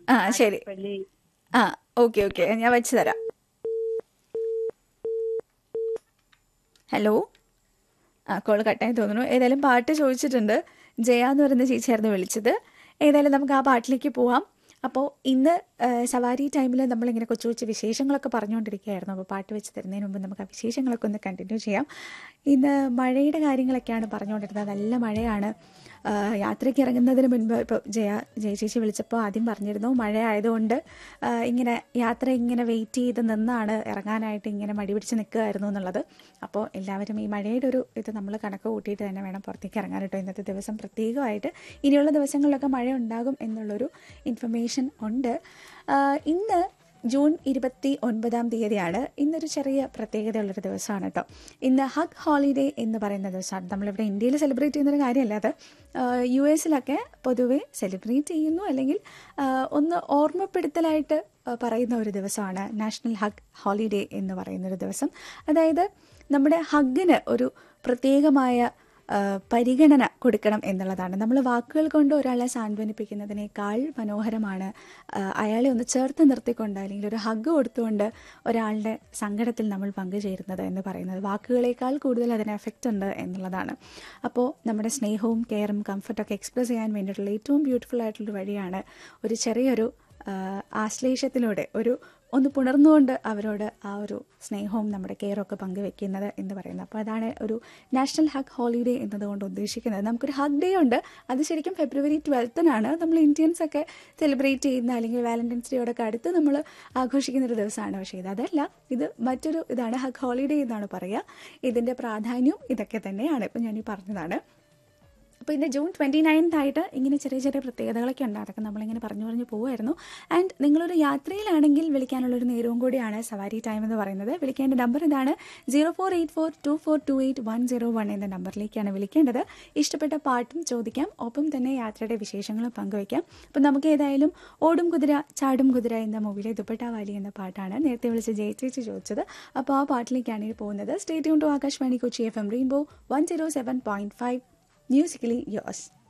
ആ ശരി പള്ളി ആ ഓക്കെ ഓക്കെ ഞാൻ വെച്ച് തരാം ഹലോ ആ കോൾ കട്ടായി തോന്നുന്നു ഏതായാലും പാട്ട് ചോദിച്ചിട്ടുണ്ട് ജയ എന്ന് പറയുന്ന ചേച്ചിയായിരുന്നു വിളിച്ചത് ഏതായാലും നമുക്ക് ആ പാട്ടിലേക്ക് പോവാം അപ്പോൾ ഇന്ന് ആ, സവാരി ടൈമിൽ നമ്മളിങ്ങനെ കൊച്ചു കൊച്ചു വിശേഷങ്ങളൊക്കെ പറഞ്ഞുകൊണ്ടിരിക്കുകയായിരുന്നു അപ്പോൾ പാട്ട് വെച്ച് തരുന്നതിന് മുമ്പ് നമുക്ക് ആ വിശേഷങ്ങളൊക്കെ ഒന്ന് കണ്ടിന്യൂ ചെയ്യാം ഇന്ന് മഴയുടെ കാര്യങ്ങളൊക്കെയാണ് പറഞ്ഞുകൊണ്ടിരുന്നത് നല്ല മഴയാണ് ആ, യാത്രയ്ക്ക് ഇറങ്ങുന്നതിന് മുൻപ് ഇപ്പോൾ ജയ ജയ ചേച്ചി വിളിച്ചപ്പോൾ ആദ്യം പറഞ്ഞിരുന്നു മഴ ആയതുകൊണ്ട് ആ, ഇങ്ങനെ യാത്ര ഇങ്ങനെ വെയിറ്റ് ചെയ്ത് നിന്നാണ് ഇറങ്ങാനായിട്ട് ഇങ്ങനെ മടി പിടിച്ച് നിൽക്കുകയായിരുന്നു എന്നുള്ളത് അപ്പോൾ എല്ലാവരും ഈ മഴയുടെ ഒരു ഇത് നമ്മൾ കണക്ക് കൂട്ടിയിട്ട് തന്നെ വേണം പുറത്തേക്ക് ഇറങ്ങാൻ കേട്ടോ ഇന്നത്തെ ദിവസം പ്രത്യേകമായിട്ട് ഇനിയുള്ള ദിവസങ്ങളിലൊക്കെ മഴ ഉണ്ടാകും എന്നുള്ളൊരു ഇൻഫർമേഷൻ ഉണ്ട് ആ, ഇന്ന് ജൂൺ ഇരുപത്തി ഒൻപതാം തീയതിയാണ് ഇന്നൊരു ചെറിയ പ്രത്യേകതയുള്ളൊരു ദിവസമാണ് കേട്ടോ ഇന്ന് ഹഗ് ഹോളിഡേ എന്ന് പറയുന്ന ദിവസമാണ് നമ്മളിവിടെ ഇന്ത്യയിൽ സെലിബ്രേറ്റ് ചെയ്യുന്നൊരു കാര്യമല്ല അത് യു എസിലൊക്കെ പൊതുവെ സെലിബ്രേറ്റ് ചെയ്യുന്നു അല്ലെങ്കിൽ ആ, ഒന്ന് ഓർമ്മപ്പെടുത്തലായിട്ട് ആ, പറയുന്ന ഒരു ദിവസമാണ് നാഷണൽ ഹഗ് ഹോളിഡേ എന്ന് പറയുന്നൊരു ദിവസം അതായത് നമ്മുടെ ഹഗ്ഗിന് ഒരു പ്രത്യേകമായ ആ, പരിഗണന കൊടുക്കണം എന്നുള്ളതാണ് നമ്മൾ വാക്കുകൾ കൊണ്ട് ഒരാളെ സാന്ത്വനിപ്പിക്കുന്നതിനേക്കാൾ മനോഹരമാണ് ആ, അയാളെ ഒന്ന് ചേർത്ത് നിർത്തിക്കൊണ്ട് അല്ലെങ്കിൽ ഒരു ഹഗ് കൊടുത്തുകൊണ്ട് ഒരാളുടെ സങ്കടത്തിൽ നമ്മൾ പങ്കുചേരുന്നത് എന്ന് പറയുന്നത് വാക്കുകളേക്കാൾ കൂടുതൽ അതിന് എഫക്റ്റ് ഉണ്ട് എന്നുള്ളതാണ് അപ്പോൾ നമ്മുടെ സ്നേഹവും കെയറും കംഫർട്ടൊക്കെ എക്സ്പ്രസ് ചെയ്യാൻ വേണ്ടിയിട്ടുള്ള ഏറ്റവും ബ്യൂട്ടിഫുൾ ആയിട്ടുള്ളൊരു വഴിയാണ് ഒരു ചെറിയൊരു ആ, ആശ്ലേഷത്തിലൂടെ ഒരു ഒന്ന് പുണർന്നുകൊണ്ട് അവരോട് ആ ഒരു സ്നേഹവും നമ്മുടെ കെയറൊക്കെ പങ്കുവെക്കുന്നത് എന്ന് പറയുന്നത് അപ്പോൾ അതാണ് ഒരു നാഷണൽ ഹഗ് ഹോളിഡേ എന്നതുകൊണ്ട് ഉദ്ദേശിക്കുന്നത് നമുക്കൊരു ഹഗ് ഡേ ഉണ്ട് അത് ശരിക്കും ഫെബ്രുവരി ട്വൽത്തിനാണ് നമ്മൾ ഇന്ത്യൻസ് ഒക്കെ സെലിബ്രേറ്റ് ചെയ്യുന്ന അല്ലെങ്കിൽ വാലന്റൈൻസ് ഡേയോടൊക്കെ അടുത്ത് നമ്മൾ ആഘോഷിക്കുന്ന ഒരു ദിവസമാണ് പക്ഷേ ഇത് അതല്ല ഇത് മറ്റൊരു ഇതാണ് ഹഗ് ഹോളിഡേ എന്നാണ് പറയുക ഇതിൻ്റെ പ്രാധാന്യവും ഇതൊക്കെ തന്നെയാണ് ഇപ്പം ഞാൻ ഈ പറഞ്ഞതാണ് അപ്പോൾ ഇന്ന് ജൂൺ ട്വൻറ്റി നയൻത്ത് ആയിട്ട് ഇങ്ങനെ ചെറിയ ചെറിയ പ്രത്യേകതകളൊക്കെ ഉണ്ട് അതൊക്കെ നമ്മളിങ്ങനെ പറഞ്ഞു പറഞ്ഞു പോവുമായിരുന്നു ആൻഡ് നിങ്ങളൊരു യാത്രയിലാണെങ്കിൽ വിളിക്കാനുള്ളൊരു നേരവും കൂടിയാണ് സവാരി ടൈം എന്ന് പറയുന്നത് വിളിക്കേണ്ട നമ്പർ ഇതാണ് zero four eight four two four two eight one zero one എന്ന നമ്പറിലേക്കാണ് വിളിക്കേണ്ടത് ഇഷ്ടപ്പെട്ട പാട്ടും ചോദിക്കാം ഒപ്പം തന്നെ യാത്രയുടെ വിശേഷങ്ങളും പങ്കുവയ്ക്കാം അപ്പോൾ നമുക്ക് ഏതായാലും ഓടും കുതിര ചാടും കുതിര എന്ന മൂവിയിലെ ദുപ്പട്ട വാലി എന്ന പാട്ടാണ് നേരത്തെ വിളിച്ച് ജയിച്ചേച്ച് ചോദിച്ചത് അപ്പോൾ ആ പാട്ടിലേക്കാണ് ഈ പോകുന്നത് സ്റ്റേറ്റ് ടു Akashvani Kochi F M rainbow one zero seven point five musically yours.